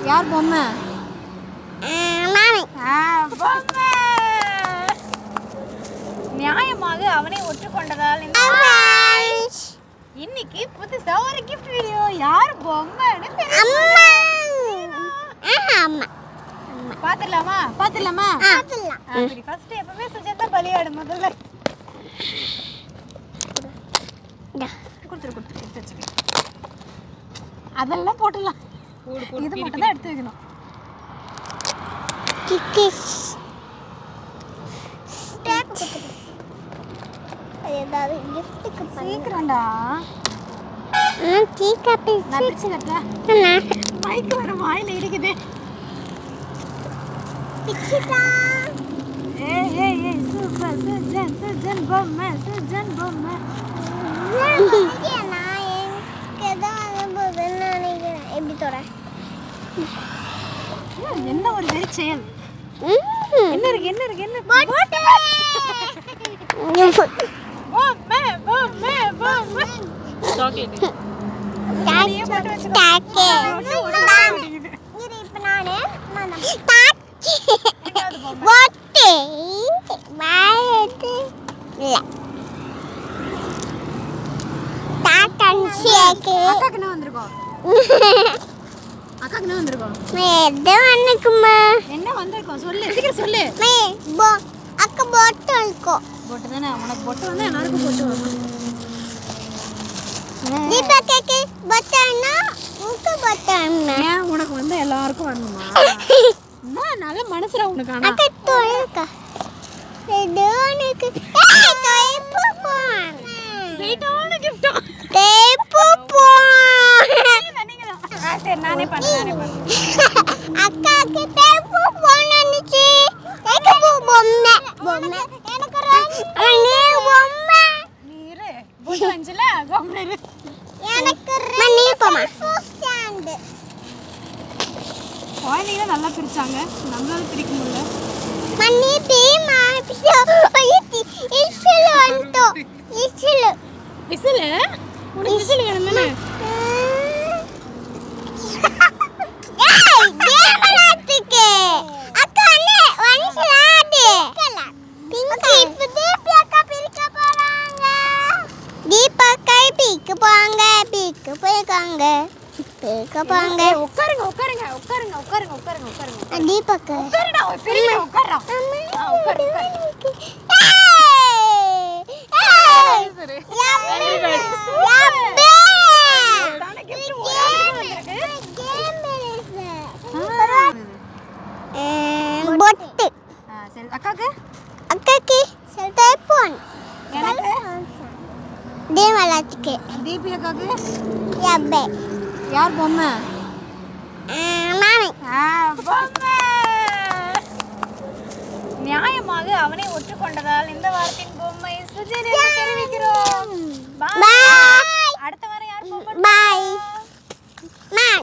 யார் பொம்மை மாமி ஆ, பொம்மை நியாயமாக அவனை ஒற்றுக்கொண்டதால் இந்த இன்னைக்கு புதுசா ஒரு கிஃப்ட் வீடியோ யார் பொம்மைன்னு தெரியல. அம்மா ஆமா பாத்துடலாமா பாத்துடலாமா பார்த்துலாம் அப்படி ஃபர்ஸ்ட் எப்பவுமே சுஜாதா பலியாடு முதல்ல கொடுத்துரு கொடுத்துரு எடுத்து வச்சுக்க அதெல்லாம் போட்டுடலாம் இது மட்டும் தான் எடுத்து வைக்கணும் கிக்கிஸ் ஏதாவது கிஃப்ட்டுக்கு சீக்கிரம்டா டீ காப்பி நான் பிரிச்சு கட்டுறேன் மைக் வர வாயில இருக்குது ஏய் ஏய் ஏய் சூப்பர் சுஜன் சுஜன் பொம்மை சுஜன் பொம்மை எப்படி தொட ம், என்ன ஒரு வெறி செயல் என்ன இருக்கு என்ன இருக்கு என்ன பொம்மை பொம்மை பொம்மை அப்படியே போட்டு வச்சுக்கோ போட்டு உடனே மாட்டிக்குது. எங்காவது பொம்மை அக்காக்கு என்ன வந்திருக்கோம் அக்காக்கு என்ன வந்திருக்கோம் என்ன வந்திருக்கோம் சொல்லு சீக்கிரம் சொல்லு அக்க போட்டு இருக்கும் பொட்டு தானே உனக்கு பொட்டு வந்தா எல்லாருக்கும் பொட்டு வரும் தீபக்கு பட்டன்னா உனக்கு பட்டன்னா ஏன் உனக்கு வந்து எல்லாருக்கும் வரணுமா என்ன நல்ல மனசுல உனக்கு ஆனா அக்க தொழுக்க ரெடோனுக்கு ஏய் தைப்பு போன் வெயிட்டான கிஃப்டா தைப்பு போன் சரி நானே பண்ணேன் நானே பண்ணேன் அக்காக்கு தைப்பு போன் அனுச்சு தைப்பு பொம்மை பொம்மை எனக்கு அண்ணே பொம்மை நீ இரு பொட்டு வந்துச்சுல கம்முனு இரு எனக்கு மணி போமா ஸ்டாண்ட் குழந்தைங்க நல்லா பிரிச்சாங்க நம்மளால பிரிக்க முடியல மணி பீமா பிசோ ஒயிட்டி இஸ்ல வந்து இஸ்ல விசிலு உனக்கு விசில் வேணுமே ஏய் தேவராத்துக்கு அக்கா அண்ணே வனிசலாடு பிங்கி இப்ப தீபி அக்கா பிரிக்க போறாங்க தீபக்கா பிரிக்க போறாங்க பிரிக்க போயிருக்காங்க பிரிக்க போறாங்க ஏய், உட்காருங்க உட்காருங்க உட்காருங்க உட்காருங்க உட்காருங்க உட்காருங்க தீபக்கா உட்காருடா ஒரு பெரிய உட்கார்றா ஆ, உட்காரு உட்காரு சரி. தானே gift ஒரு ஆளுக்கு வந்திருக்கு. பொட்டு ஆ, சரி அக்காக்கு அக்காக்கு டைப்போன் எனக்கு தேவலாத்துக்கு தீபி அக்காக்கு யாபே யார் பொம்மை மாமி ஆ, பொம்மை நியாயமாக அவனை ஒற்றுக்கொண்டதால் இந்த வாரத்தின் பொம்மை சுஜன் என்று தெரிவிக்கிறோம் Bye. பாய்